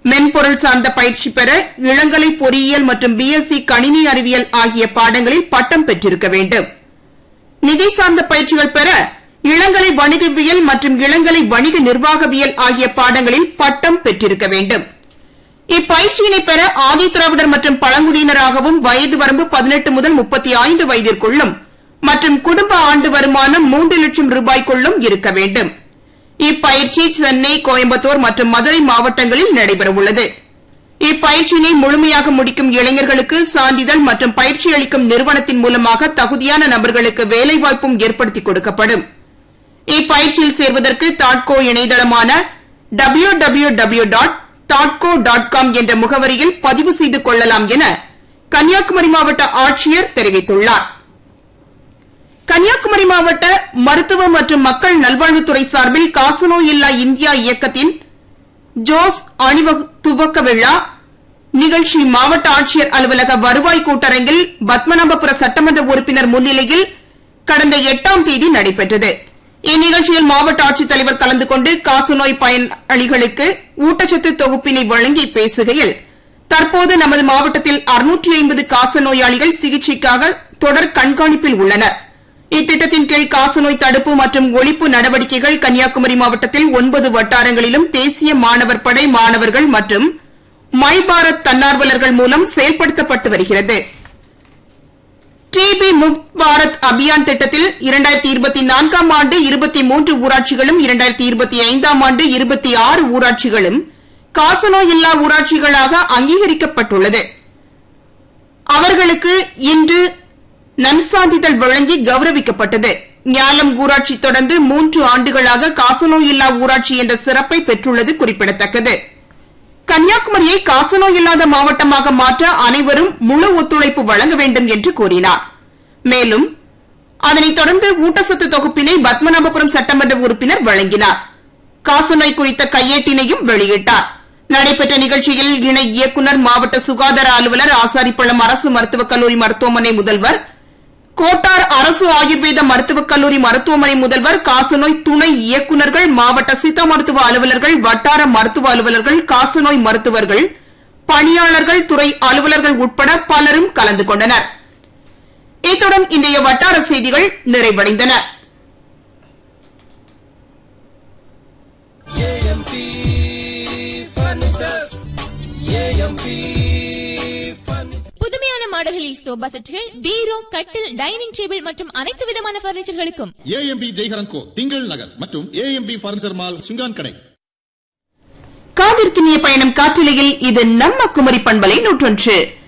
மென்பொருள் சார்ந்த பயிற்சி பெற இளங்கலை பொறியியல் மற்றும் பிஎஸ்சி கணினி அறிவியல் ஆகிய பாடங்களில் பட்டம் பெற்றிருக்க வேண்டும் நிதி சார்ந்த பயிற்சிகள் பெற இளங்கலை வணிகவியல் மற்றும் இளங்கலை வணிக நிர்வாகவியல் ஆகிய பாடங்களில் பட்டம் பெற்றிருக்க வேண்டும் இப்பயிற்சியினை பெற ஆதிதிராவிடர் மற்றும் பழங்குடியினராகவும் வயது வரம்பு பதினெட்டு முதல் முப்பத்தி ஐந்து வயதிற்குள்ளும் மற்றும் குடும்ப ஆண்டு வருமானம் மூன்று லட்சம் ரூபாய்க்குள்ளும் இருக்க வேண்டும் இப்பயிற்சி சென்னை கோயம்புத்தூர் மற்றும் மதுரை மாவட்டங்களில் நடைபெறவுள்ளது இப்பயிற்சியினை முழுமையாக முடிக்கும் இளைஞர்களுக்கு சான்றிதழ் மற்றும் பயிற்சி அளிக்கும் நிறுவனத்தின் மூலமாக தகுதியான நபர்களுக்கு வேலைவாய்ப்பும் ஏற்படுத்திக் கொடுக்கப்படும் இப்பயிற்சியில் சேர்வதற்கு தாட்கோ இணையதளமான டபிள்யூ டபிள்யூ டபிள்யூ டாட் தாட்கோ டாட் காம் என்ற முகவரியில் பதிவு செய்து கொள்ளலாம் என கன்னியாகுமரி மாவட்ட ஆட்சியர் தெரிவித்துள்ளார் கன்னியாகுமரி மாவட்ட மருத்துவ மற்றும் மக்கள் நல்வாழ்வுத்துறை சார்பில் காசநோய் இல்லா இந்தியா இயக்கத்தின் ஜோஸ் அணிவகு துவக்க விழா நிகழ்ச்சி மாவட்ட ஆட்சியர் அலுவலக வருவாய் கூட்டரங்கில் பத்மநாபபுர சட்டமன்ற உறுப்பினர் முன்னிலையில் கடந்த எட்டாம் தேதி நடைபெற்றது இந்நிகழ்ச்சியில் மாவட்ட ஆட்சித்தலைவர் கலந்து கொண்டு காசநோய் பயனாளிகளுக்கு ஊட்டச்சத்து தொகுப்பினை வழங்கி பேசுகையில் தற்போது நமது மாவட்டத்தில் அறுநூற்றி ஐம்பது காசநோயாளிகள் சிகிச்சைக்காக தொடர் கண்காணிப்பில் உள்ளனர் இத்திட்டத்தின் கீழ் காசநோய் தடுப்பு மற்றும் ஒழிப்பு நடவடிக்கைகள் கன்னியாகுமரி மாவட்டத்தில் ஒன்பது வட்டாரங்களிலும் தேசிய மாணவர் படை மாணவர்கள் மற்றும் மை பாரத் தன்னார்வலர்கள் மூலம் செயல்படுத்தப்பட்டு வருகிறது டிபி முக்த் பாரத் அபியான் திட்டத்தில் இரண்டாயிரத்தி இருபத்தி நான்காம் ஆண்டு இருபத்தி மூன்று ஊராட்சிகளும் இரண்டாயிரத்தி இருபத்தி ஐந்தாம் ஆண்டு இருபத்தி ஆறு ஊராட்சிகளும் காசநோய் இல்லா ஊராட்சிகளாக அங்கீகரிக்கப்பட்டுள்ளது அவர்களுக்கு இன்று நன்சான்றிதழ் வழங்கி கௌரவிக்கப்பட்டது ஞாலம் ஊராட்சி தொடர்ந்து மூன்று ஆண்டுகளாக காசநோய் இல்லா ஊராட்சி என்ற சிறப்பை பெற்றுள்ளது குறிப்பிடத்தக்கது கன்னியாகுமரியை காசநோய் இல்லாத மாவட்டமாக மாற்ற அனைவரும் முழு ஒத்துழைப்பு வழங்க வேண்டும் என்று கூறினார் மேலும் அதனைத் தொடர்ந்து ஊட்டச்சத்து தொகுப்பினை பத்மநாபபுரம் சட்டமன்ற உறுப்பினர் வழங்கினார் காசநோய் குறித்த கையேட்டினையும் வெளியிட்டார் நடைபெற்ற நிகழ்ச்சியில் இணை இயக்குநர் மாவட்ட சுகாதார அலுவலர் ஆசாரிப்பள்ளம் அரசு மருத்துவக் கல்லூரி மருத்துவமனை முதல்வர் கோட்டார் அரசு ஆயுர்வேத மருத்துவக் கல்லூரி மருத்துவமனை முதல்வர் காசநோய் துணை இயக்குநர்கள் மாவட்ட சித்த மருத்துவ அலுவலர்கள் வட்டார மருத்துவ அலுவலர்கள் காசநோய் மருத்துவர்கள் பணியாளர்கள் துறை அலுவலர்கள் உட்பட பலரும் கலந்து கொண்டனர் இத்துடன் இன்றைய வட்டார செய்திகள் நிறைவடைந்தன ஏஎம்பி ஃபர்னிச்சர்ஸ் ஏஎம்பி ஃபர்னிச்சர் புதுமையான மாடல்களில் சோபா செட்டுகள் பீரோ கட்டில் டைனிங் டேபிள் மற்றும் அனைத்து விதமான பர்னிச்சர்களுக்கும் ஏஎம்பி ஜெய்ஹரன் கோ திங்கள் நகர் மற்றும் ஏஎம்பி பர்னிச்சர் மால் சுங்கான் கடை காதிற்கினிய பயணம் காற்றிலையில் இது நம்ம குமரி பண்பலை நூற்றொன்று